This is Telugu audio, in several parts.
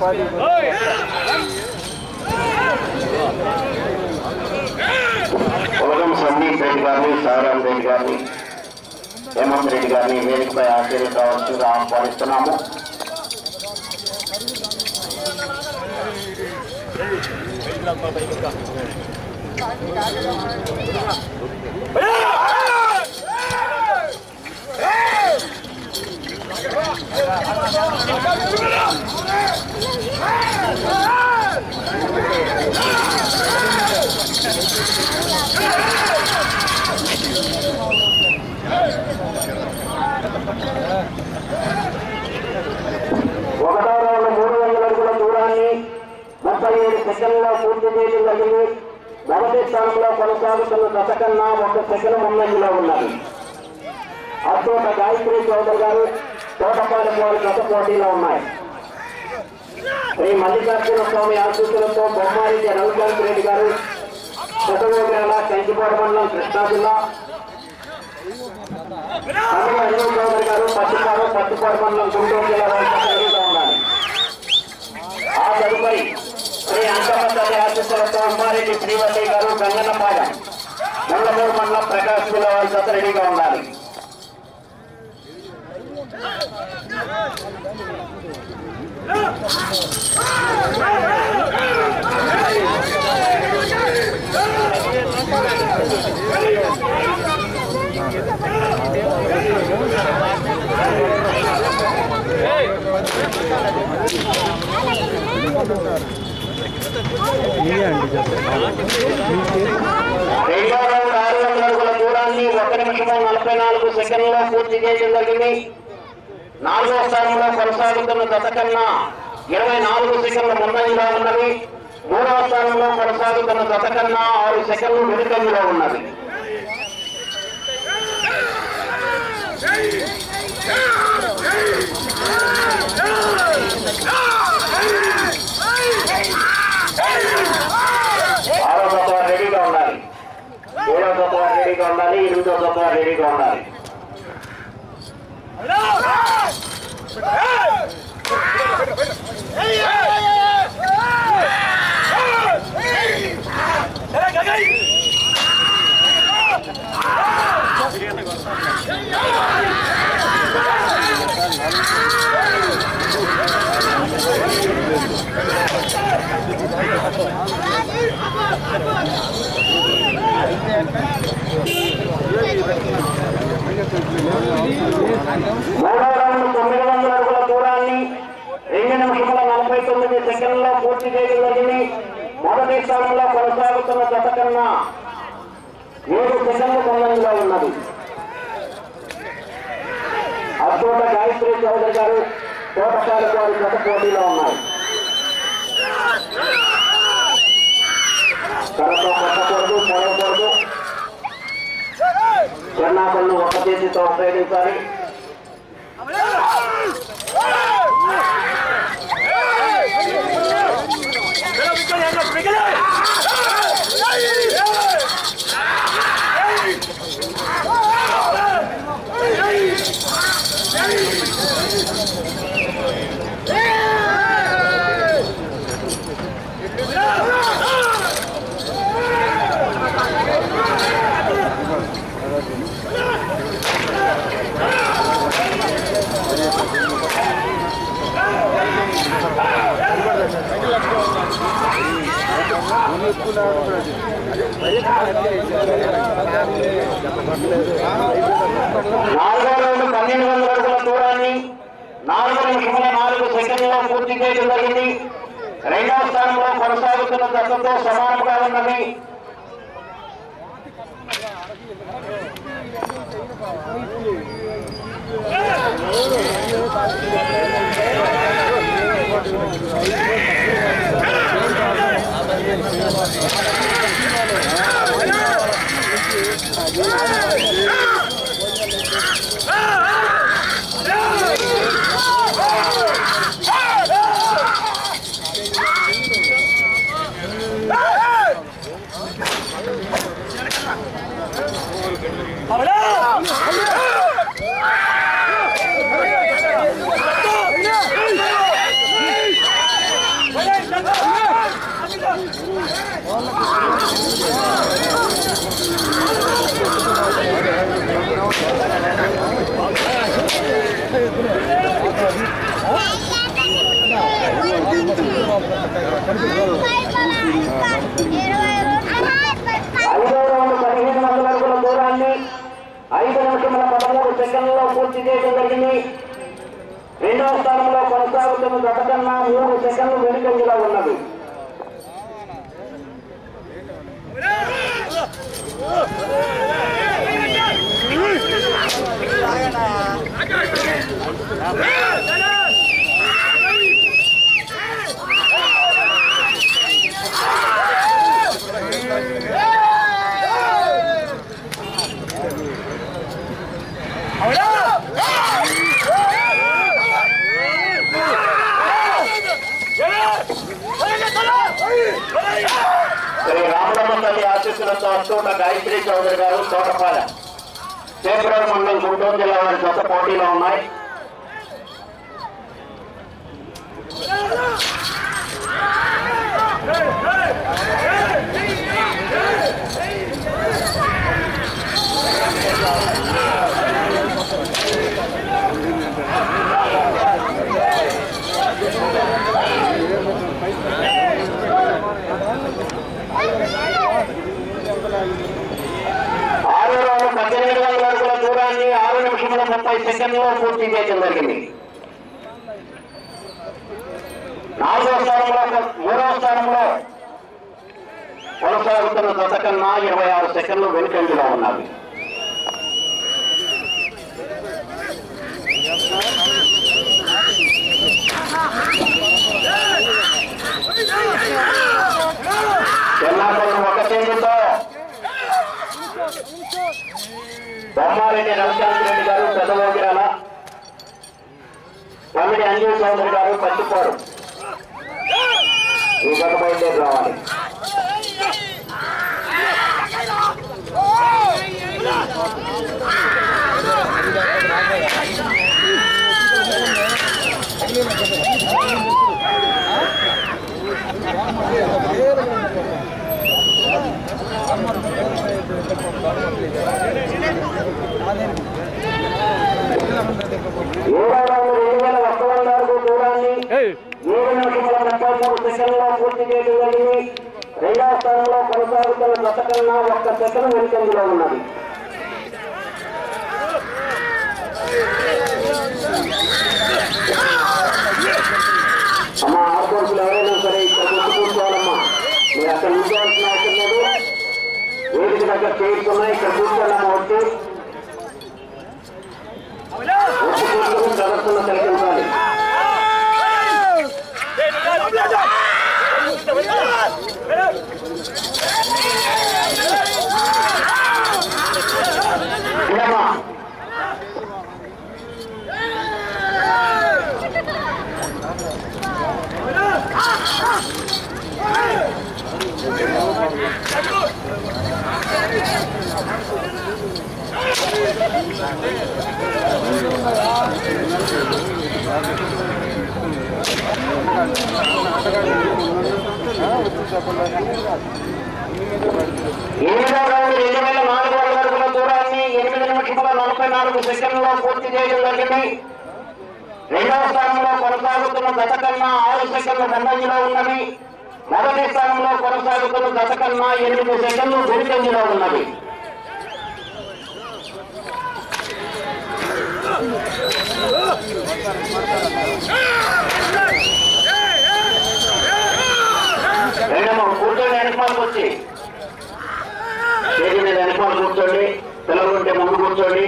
ఉలగం సందీప్ రెడ్డి గారిని సారాం రెడ్డి గారిని హేమంత్ రెడ్డి గారిని వేదికపై ఆశ్చర్యం కావాల్సిందిగా ఆహ్వానిస్తున్నాము ఒకటో రౌండ్ మూడు వందల అడుగుల దూరాన్ని ముప్పై ఏడు సెకండ్లో పూర్తి చేయడం జరిగింది మొదటి స్థానంలో కొనసాగుతున్న దశ కన్నా ఒక సెకండ్ ముందంజలో ఉన్నది అతోట గాయత్రి చౌదరి గారు తోటపాలెం వారి గత పోటీలో ఉన్నాయి శ్రీ మల్లికార్జున స్వామి ఆశీస్సులతో బొమ్మారెడ్డి రవికాంత్ రెడ్డి గారు కొత్తగోగ్రాల కంచిపాడు మండలం కృష్ణా జిల్లా అందులో అనిల్ చౌదరి గారు పట్టుపాడు పట్టుపాడు మండలం గుంటూరు జిల్లా వారి జరుగుతూ ఉండాలి ఆ తదుపరి శ్రీ అంకమతల్లి ఆశీస్సులతో అమ్మారెడ్డి శ్రీవల్లి గారు గంగన్నపాలెం మండలూరు మండలం ప్రకాశ్ జిల్లా వారి జత రెడీగా ఉండాలి రెండో రౌండ్ ఆరు వందల అడుగుల దూరాన్ని ఒక నిమిషము నలభై నాలుగు సెకండ్లో పూర్తి చేయడం జరిగింది నాలుగో స్థానంలో కొనసాగుతున్న దశ కన్నా ఇరవై నాలుగు సెకండ్ల ముందంజలో ఉన్నది మూడవ స్థానంలో కొనసాగుతున్న దశ కన్నా ఆరు సెకండ్లు వెనుకంజలో ఉన్నది ఆరో దశ రెడీగా ఉండాలి ఏడో దశ రెడీగా ఉండాలి ఎనిమిదో దశ రెడీగా ఉండాలి మూడో రౌండ్ తొమ్మిది వందల అడుగుల దూరాన్ని రెండు నిమిషముల నలభై తొమ్మిది సెకండ్లో పూర్తి చేయడం జరిగింది మొదటి స్థానంలో కొనసాగుతున్న జత కన్నా ఏడు సెకండ్ల ముందంజలో ఉన్నది అతోట గాయత్రి చౌదరి గారు తోటకాల వారి జత పోటీలో ఉన్నాయి తనతో కొట్టకూడదు పొడవకూడదు చెన్నాపల్లి ఒక్క చేతితో ఉపయోగించాలి నాలుగో రౌండ్ పన్నెండు వందల అడుగుల దూరాన్ని నాలుగు నిమిషముల నాలుగు సెకండ్లో పూర్తి చేయడం జరిగింది రెండవ స్థానంలో కొనసాగుతున్న దశతో సమానంగా ఉన్నది ఐదో రౌండ్ పదిహేను వందల అడుగుల దూరాన్ని ఐదు నిమిషముల పదమూడు సెకండ్లలో పూర్తి చేయడం జరిగింది రెండవ స్థానంలో కొనసాగుతున్న గత కన్నా మూడు సెకండ్లు వెనుకంజలో ఉన్నది శ్రీ రామరమ్మ తల్లి ఆశీస్సులతో అచ్చోట గాయత్రి చౌదరి గారు తోటపాల చేపరాడు మండలం గుంటూరు జిల్లా వారి జత పోటీలో ఉన్నాయి ఆరు రోజులు పద్దెనిమిది వందల అడుగుల దూరాన్ని ఆరు నిమిషముల ముప్పై సెకండ్లో పూర్తి చేయడం జరిగింది నాలుగో స్థానంలో మూడవ స్థానంలో కొనసాగుతున్న దశ కన్నా ఇరవై ఆరు సెకండ్లు వెనుకంజలో ఉన్నవి చెన్నాపల్లి ఒక చేతితో బొమ్మారెడ్డి రవికాంత్ రెడ్డి గారు పెద్దమోగిరాల తమిడి అంజీ చౌదరి గారు పచ్చిపోరు ఈ గత బయలుదేరి రావాలి ఏడవ రౌండ్ రెండు వేల ఒక్క వంద అడుగు దూరాన్ని ఏడు నిమిషముల ముప్పై మూడు సెకండ్లో పూర్తి చేయడం జరిగింది రెండవ స్థానంలో కొనసాగుతున్న గత కన్నా ఒక్క సెకండ్ వెనుకంజలో ఉన్నది అమ్మా ఆర్కోర్సులు ఎవరైనా సరే ఇక్కడ గుర్తు కూర్చోవాలమ్మా మీరు అక్కడ కూర్చోవాల్సిన అవసరం లేదు వేదిక దగ్గర చేరుకున్నా ఇక్కడ కూర్చోవాలమ్మా వచ్చి వచ్చి కూర్చొని ప్రదర్శన కలిగించాలి ఇదమ్మా ఎనిమిదో రౌండ్ రెండు వేల నాలుగు వందల అడుగుల దూరాన్ని ఎనిమిది నిమిషముల నలభై నాలుగు సెకండ్లలో పూర్తి చేయడం జరిగింది రెండవ స్థానంలో కొనసాగుతున్న గత కన్నా ఆరు సెకండ్ల ముందంజలో ఉన్నది మొదటి స్థానంలో కొనసాగుతున్న గత కన్నా ఎనిమిది సెకండ్లు వెనుకంజలో ఉన్నది రెండమ్మ కూర్చొని వెనకమాలకు వచ్చి స్టేజ్ మీద వెనకమాల కూర్చోండి పిల్లలు ఉంటే ముందు కూర్చోండి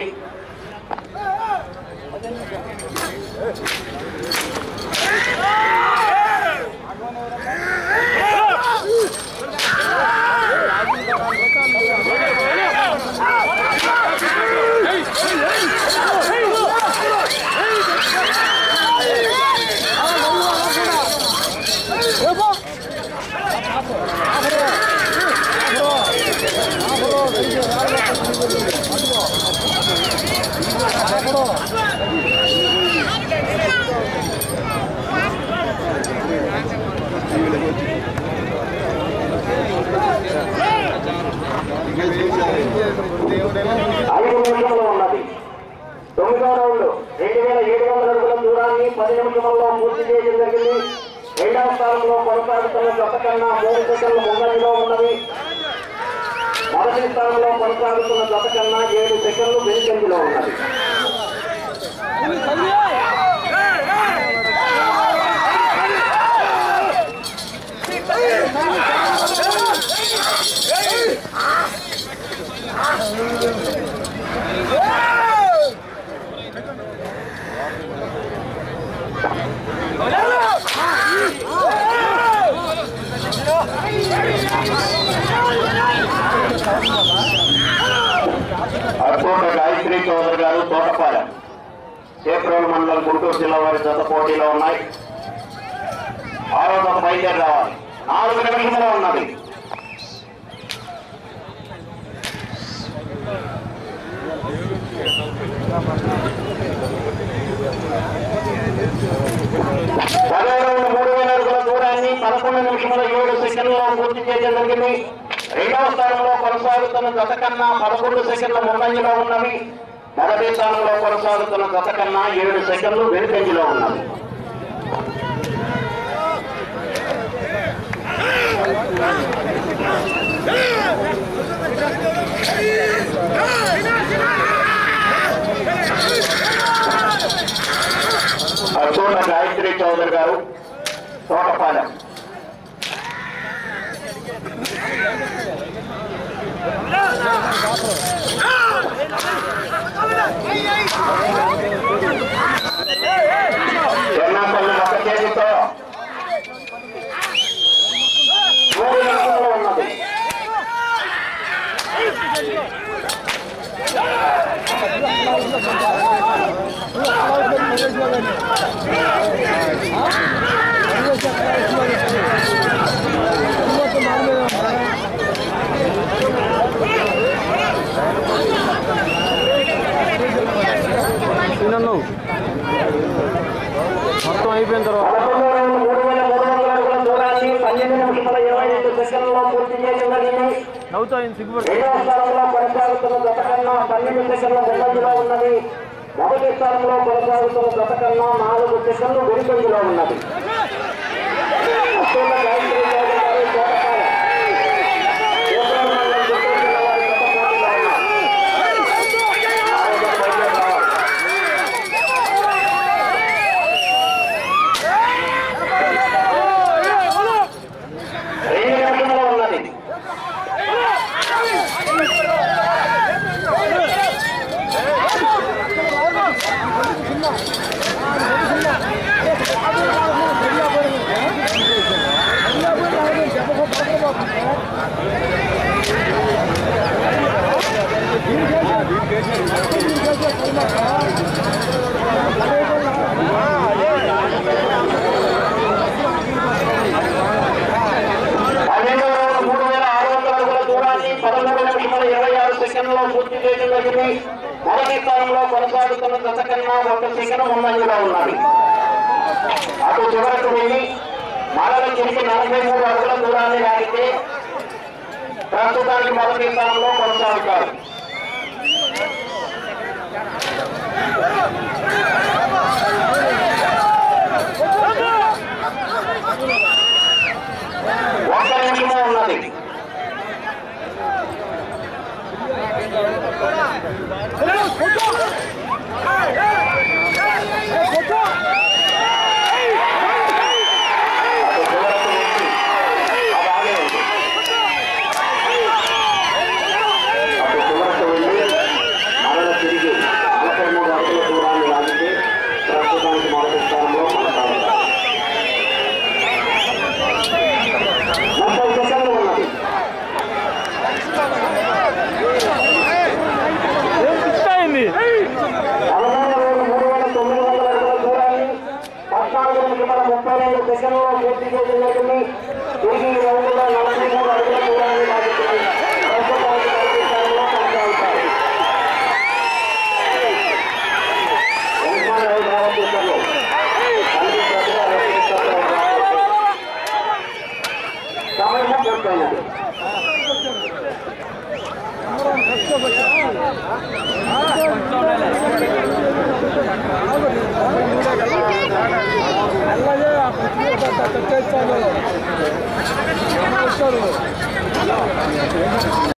ఐదు నిమిషంలో ఉన్నది తొమ్మిదో రౌండ్ రెండు వేల ఏడు వందల అడుగుల దూరాన్ని పది నిమిషంలో పూర్తి చేయడం జరిగింది రెండవ స్థానంలో కొనసాగుతున్న జత కన్నా మూడు సెకండ్లు ముందంజలో ఉన్నది మొదటి స్థానంలో కొనసాగుతున్న జత కన్నా ఏడు సెకండ్లు వెనుకంజలో ఉన్నది అర్కోట గాయత్రి చౌదరి గారు తోటపాలెం చేప్రోలు మండలం గుంటూరు జిల్లా వారి జత పోటీలో ఉన్నాయి ఆరో జత బయలుదేరి రావాలి నాలుగు నిమిషంలో ఉన్నది పదహారు మూడు వేల అడుగుల దూరాన్ని పదకొండు నిమిషముల ఏడు సెకండ్లో పూర్తి చేయడం జరిగింది రెండవ స్థానంలో కొనసాగుతున్న జత కన్నా పదకొండు సెకండ్ల ముందంజలో ఉన్నవి మొదటి స్థానంలో కొనసాగుతున్న జత కన్నా ఏడు సెకండ్లు వెనుకంజలో ఉన్నవి అర్జున గాయత్రి చౌదరి గారు తోటపాలెం చెన్నాపల్లి ఒక చేతితో మూడు నిమిషంలో ఉన్నది నన్ను మొత్తం అయిపోయిన తర్వాత పదకొండు రెండు మూడు వేల మూడు వందల అడుగుల దూరాన్ని పన్నెండు నిమిషముల ఇరవై ఐదు సెకండ్లలో పూర్తి చేయడం జరిగింది నవ్వుతా ఆయన సిగ్గుపడి రెండవ స్థానంలో కొనసాగుతున్న జత కన్నా పన్నెండు సెకండ్ల ముందంజలో ఉన్నది మొదటి స్థానంలో కొనసాగుతున్న జత కన్నా నాలుగు సెకండ్లు వెనుకంజలో ఉన్నది అత్యంత గాయత్రి చౌదరి గారు తోటపాలెం. చేబ్రోలు మండలం గుంటూరు జిల్లా వారి జత పోటీలో ఉన్నారు. ఆరో జత బయలుదేరి రావాలి. రెండు నిమిషంలో ఉన్నది పన్నెండు వేల మూడు వేల ఆరు వందల అడుగుల దూరాన్ని పదమూడు నిమిషముల ఇరవై ఆరు సెకండ్లో పూర్తి చేయడం జరిగింది మొదటి స్థానంలో కొనసాగుతున్న దశ కన్నా ఒక సెకండ్ ముందంజలో ఉన్నది అటు చివరకు వెళ్ళి మరల తిరిగి నలభై మూడు అడుగుల దూరాన్ని లాగితే ప్రస్తుతానికి మొదటి స్థానంలో కొనసాగుతారు ఒక్క నిమిషమే ఉన్నది అటు చివరకు వెళ్ళి అది ఆగే ఉంది. అటు చివరకు వెళ్ళి మరల తిరిగి నలభై మూడు అడుగుల దూరాన్ని లాగితే ప్రస్తుతానికి మొదటి స్థానంలో కొనసాగుతారు ముప్పై సెకండ్లు ఉన్నది అయింది పదమూడు రోజు మూడు వేల తొమ్మిది వందల అడుగుల దూరాన్ని పద్నాలుగు నిమిషాల ముప్పై రెండు సెకండ్లలో పూర్తి చేయడం జరిగింది తిరిగి ఈ రౌండ్లో నలభై మూడు అడుగుల దూరాన్ని లాగుతుంది ప్రస్తుతానికి మొదటి స్థానంలో కొనసాగుతారు యజమాని రైతు రామకృష్ణులు. తల్లి ప్రతిభ రక్షిస్తారు. సమయం పూర్తయినది ఆ